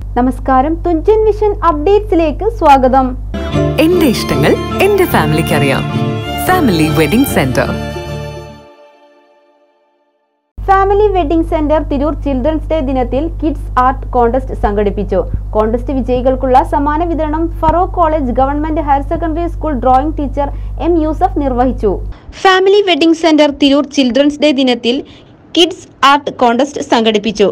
നമസ്കാരം തുഞ്ചൻ വിഷൻ അപ്ഡേറ്റ്സിലേക്ക് സ്വാഗതം എന്റെ ഇഷ്ടങ്ങൾ എന്റെ ഫാമിലിക്ക് അറിയാം family wedding centre family wedding centre Tirur children's day ദിനത്തിൽ കിഡ്സ് ആർട്ട് കോൺടെസ്റ്റ് സംഘടിപ്പിച്ചു കോൺടെസ്റ്റ് വിജയികൾക്കുള്ള സമ്മാന വിതരണം Feroke college government higher secondary school drawing teacher M Yusuf നിർവഹിച്ചു family wedding centre Tirur children's day ദിനത്തിൽ കിഡ്സ് ആർട്ട് കോൺടെസ്റ്റ് സംഘടിപ്പിച്ചു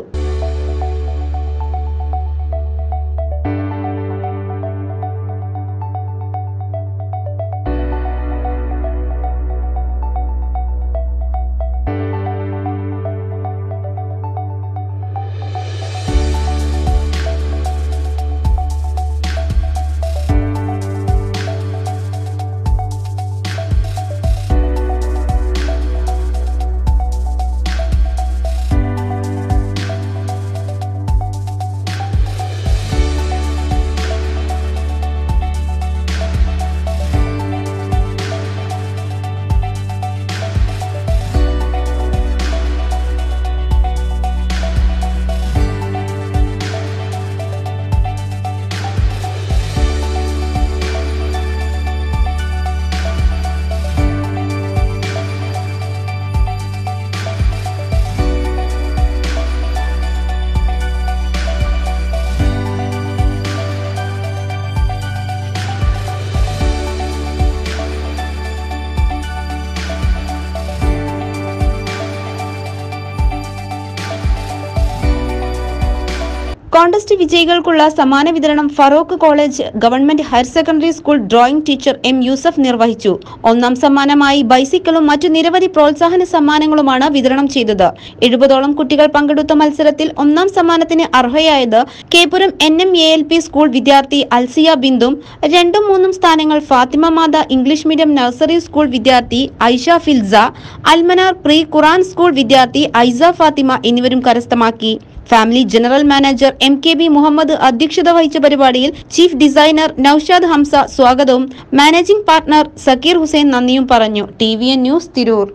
കോൺടെസ്റ്റ് വിജയികൾക്കുള്ള സമ്മാന വിതരണം Feroke college government higher secondary school drawing teacher M Yusuf നിർവഹിച്ചു ഒന്നാം സമ്മാനമായി ബൈസിക്കിളും മറ്റു നിരവധി പ്രോത്സാഹന സമ്മാനങ്ങളുമാണ് വിതരണം ചെയ്തത് എഴുപതോളം കുട്ടികൾ പങ്കെടുത്ത മത്സരത്തിൽ ഒന്നാം സമ്മാനത്തിന് അർഹയായത് Kepuram N M A L P school വിദ്യാർത്ഥി അൽസിയ ബിന്ദും രണ്ടും മൂന്നും സ്ഥാനങ്ങൾ Fathima Matha English medium nursery school വിദ്യാർത്ഥി ഐഷ ഫിൽസ അൽമനാർ പ്രീ ഖുറാൻ സ്കൂൾ വിദ്യാർത്ഥി ഐസ ഫാത്തിമ എന്നിവരും കരസ്ഥമാക്കി family general manager M K B Muhammad അധ്യക്ഷത വഹിച്ച പരിപാടിയിൽ ചീഫ് ഡിസൈനർ നൌഷാദ് ഹംസ സ്വാഗതവും മാനേജിംഗ് പാർട്ണർ സക്കീർ ഹുസൈൻ നന്ദിയും പറഞ്ഞു T V N news Tirur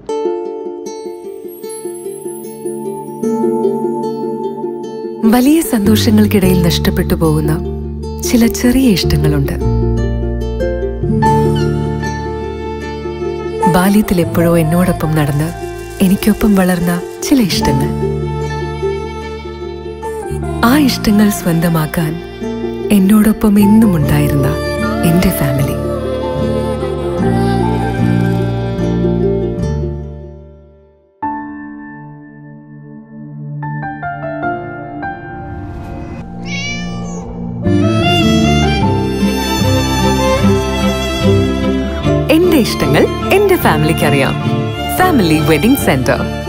വലിയ സന്തോഷങ്ങൾക്കിടയിൽ നഷ്ടപ്പെട്ടു പോകുന്ന ചില ചെറിയ ഇഷ്ടങ്ങളുണ്ട് ബാല്യത്തിൽ എപ്പോഴോ എന്നോടൊപ്പം നടന്ന് എനിക്കൊപ്പം വളർന്ന ചില ഇഷ്ടങ്ങൾ ആ ഇഷ്ടങ്ങൾ സ്വന്തമാക്കാൻ എന്നോടൊപ്പം എന്നും ഉണ്ടായിരുന്ന എന്റെ ഫാമിലി എന്റെ ഇഷ്ടങ്ങൾ എന്റെ ഫാമിലിക്ക് അറിയാം ഫാമിലി വെഡിംഗ് സെന്റർ